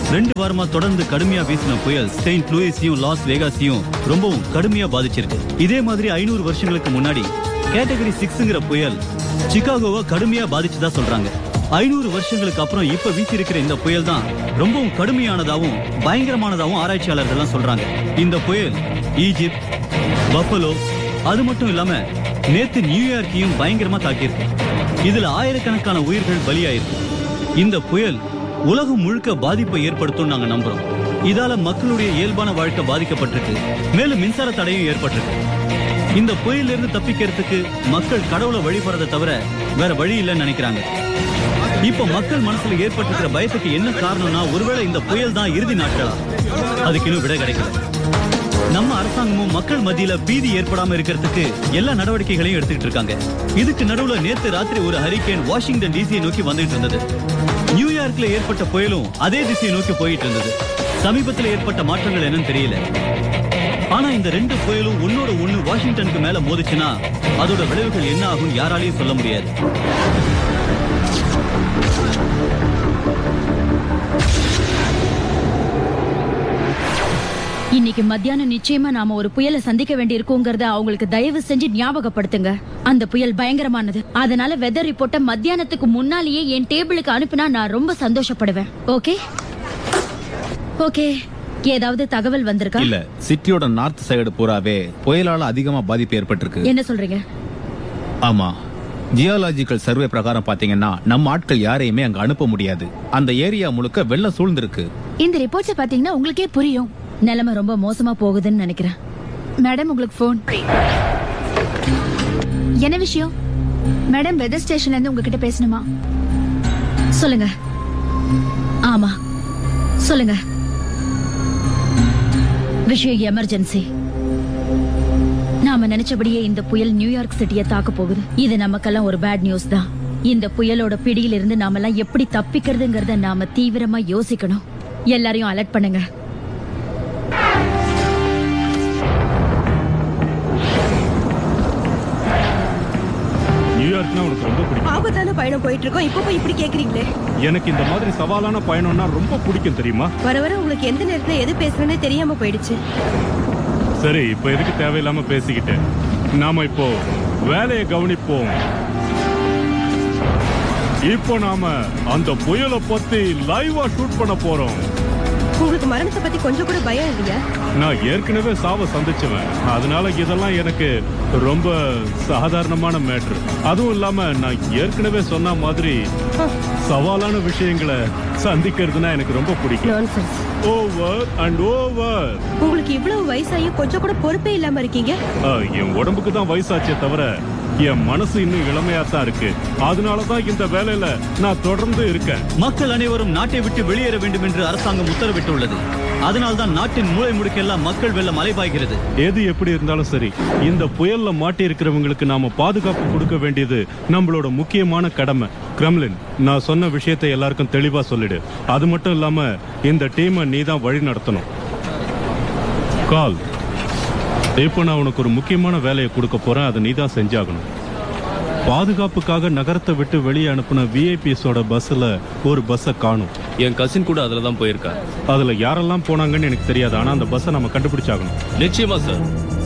ரெண்டு வாரமா தொடர்ந்து கடுமையா வீசின புயல் செயின்ட் லூயிஸையும் லாஸ் வேகாஸையும் ரொம்பவும் கடுமையா பாதிச்சிருக்கு இதே மாதிரி ஐநூறு வருஷங்களுக்கு முன்னாடி கேட்டகரி சிக்ஸ்ங்கிற புயல் சிகாகோவை கடுமையா பாதிச்சதா சொல்றாங்க ஐநூறு வருஷங்களுக்கு அப்புறம் இப்ப வீசி இருக்கிற இந்த புயல் தான் ரொம்பவும் கடுமையானதாவும் பயங்கரமானதாவும் ஆராய்ச்சியாளர்கள் சொல்றாங்க இந்த புயல் ஈஜிப்ட் பஃபலோ அது மட்டும் இல்லாம நேத்து நியூயார்க்கையும் பயங்கரமா தாக்கியிருக்கு இதுல ஆயிரக்கணக்கான உயிர்கள் பலியாயிருக்கு இந்த புயல் உலகம் முழுக்க பாதிப்பை ஏற்படுத்தும் நாங்க நம்புறோம் இதால மக்களுடைய இயல்பான வாழ்க்கை பாதிக்கப்பட்டிருக்கு மேலும் மின்சார தடையும் ஏற்பட்டிருக்கு இந்த புயலிலிருந்து இருந்து தப்பிக்கிறதுக்கு மக்கள் கடவுளை வழிபடுறதை தவிர வேற வழி இல்லைன்னு நினைக்கிறாங்க இப்ப மக்கள் மனசுல ஏற்பட்டிருக்கிற பயத்துக்கு என்ன காரணம்னா ஒருவேளை இந்த புயல் தான் இறுதி நாட்களா அதுக்கு இன்னும் விடை கிடைக்கல நம்ம அரசாங்கமும் மக்கள் மத்தியில பீதி ஏற்படாம இருக்கிறதுக்கு எல்லா நடவடிக்கைகளையும் எடுத்துக்கிட்டு இருக்காங்க இதுக்கு நடுவுல நேத்து ராத்திரி ஒரு ஹரிகேன் வாஷிங்டன் டிசியை நோக்கி வந்துட்டு இருந்தது நியூயார்க்ல ஏற்பட்ட புயலும் அதே திசையை நோக்கி போயிட்டு இருந்தது சமீபத்துல ஏற்பட்ட மாற்றங்கள் என்னன்னு தெரியல ஆனா இந்த ரெண்டு புயலும் ஒன்னோட ஒண்ணு வாஷிங்டனுக்கு மேல மோதுச்சுன்னா அதோட விளைவுகள் என்ன ஆகும் யாராலையும் சொல்ல முடியாது இன்னைக்கு மத்தியானம் நிச்சயமா நாம ஒரு புயலை சந்திக்க வேண்டி இருக்குங்கிறத அவங்களுக்கு தயவு செஞ்சு ஞாபகப்படுத்துங்க அந்த புயல் பயங்கரமானது அதனால வெதர் ரிப்போர்ட்ட மத்தியானத்துக்கு முன்னாலேயே என் டேபிளுக்கு அனுப்புனா நான் ரொம்ப சந்தோஷப்படுவேன் ஓகே ஓகே ஏதாவது தகவல் வந்திருக்கா இல்ல சிட்டியோட நார்த் சைடு பூராவே புயலால அதிகமா பாதிப்பு ஏற்பட்டிருக்கு என்ன சொல்றீங்க ஆமா ஜியாலஜிக்கல் சர்வே பிரகாரம் பாத்தீங்கன்னா நம்ம ஆட்கள் யாரையுமே அங்க அனுப்ப முடியாது அந்த ஏரியா முழுக்க வெள்ளம் சூழ்ந்திருக்கு இந்த ரிப்போர்ட்ஸ பாத்தீங்கன்னா உங்களுக்கே புரியும் நிலைமை ரொம்ப மோசமா போகுதுன்னு நினைக்கிறேன் மேடம் உங்களுக்கு ஃபோன் என்ன விஷயம் மேடம் வெதர் ஸ்டேஷன்ல இருந்து உங்ககிட்ட பேசணுமா சொல்லுங்க ஆமா சொல்லுங்க விஷயம் எமர்ஜென்சி நாம நினைச்சபடியே இந்த புயல் நியூயார்க் சிட்டியை தாக்க போகுது இது நமக்கெல்லாம் ஒரு பேட் நியூஸ் தான் இந்த புயலோட பிடியிலிருந்து நாமெல்லாம் எப்படி தப்பிக்கிறதுங்கறத நாம தீவிரமா யோசிக்கணும் எல்லாரையும் அலர்ட் பண்ணுங்க நியூயார்க்னா உனக்கு ரொம்ப பிடிக்கும் ஆபத்தான பயணம் போயிட்டு இருக்கோம் இப்போ போய் இப்படி கேக்குறீங்களே எனக்கு இந்த மாதிரி சவாலான பயணம்னா ரொம்ப பிடிக்கும் தெரியுமா வர வர உங்களுக்கு எந்த நேரத்துல எது பேசுறேன்னு தெரியாம போயிடுச்சு சரி இப்போ எதுக்கு தேவையில்லாம பேசிக்கிட்டு நாம இப்போ வேலையை கவனிப்போம் இப்போ நாம அந்த புயலை பத்தி லைவா ஷூட் பண்ண போறோம் உங்களுக்கு மரணத்தை பத்தி கொஞ்சம் கூட பயம் இல்லையா நான் ஏற்கனவே சாவை சந்திச்சுவேன் அதனால இதெல்லாம் எனக்கு ரொம்ப சாதாரணமான மேட்ரு அதுவும் இல்லாம நான் ஏற்கனவே சொன்ன மாதிரி சவாலான விஷயங்களை சந்திக்கிறதுனா எனக்கு ரொம்ப பிடிக்கும் நான்சென்ஸ் ஓவர் அண்ட் ஓவர் உங்களுக்கு இவ்வளவு வயசாயும் கொஞ்சம் கூட பொறுப்பே இல்லாம இருக்கீங்க என் உடம்புக்கு தான் வயசாச்சே தவிர என் மனசு இன்னும் இளமையா தான் இருக்கு அதனால தான் இந்த வேலையில நான் தொடர்ந்து இருக்கேன் மக்கள் அனைவரும் நாட்டை விட்டு வெளியேற வேண்டும் என்று அரசாங்கம் உத்தரவிட்டுள்ளது அதனால்தான் நாட்டின் மூலை முடுக்கெல்லாம் மக்கள் வெள்ளம் அலைபாய்கிறது எது எப்படி இருந்தாலும் சரி இந்த புயல்ல மாட்டி இருக்கிறவங்களுக்கு நாம பாதுகாப்பு கொடுக்க வேண்டியது நம்மளோட முக்கியமான கடமை கிரம்லின் நான் சொன்ன விஷயத்தை எல்லாருக்கும் தெளிவா சொல்லிடு அது மட்டும் இல்லாம இந்த டீமை நீ தான் வழி நடத்தணும் கால் இப்போ நான் உனக்கு ஒரு முக்கியமான வேலையை கொடுக்க போறேன் அதை நீ தான் செஞ்சாகணும் பாதுகாப்புக்காக நகரத்தை விட்டு வெளியே அனுப்புன விஐபிஎஸோட பஸ்ல ஒரு பஸ்ஸை காணும் என் கசின் கூட அதுல தான் போயிருக்கா அதுல யாரெல்லாம் போனாங்கன்னு எனக்கு தெரியாது ஆனா அந்த பஸ்ஸை நம்ம கண்டுபிடிச்சாகணும் நிச்சயமா சார்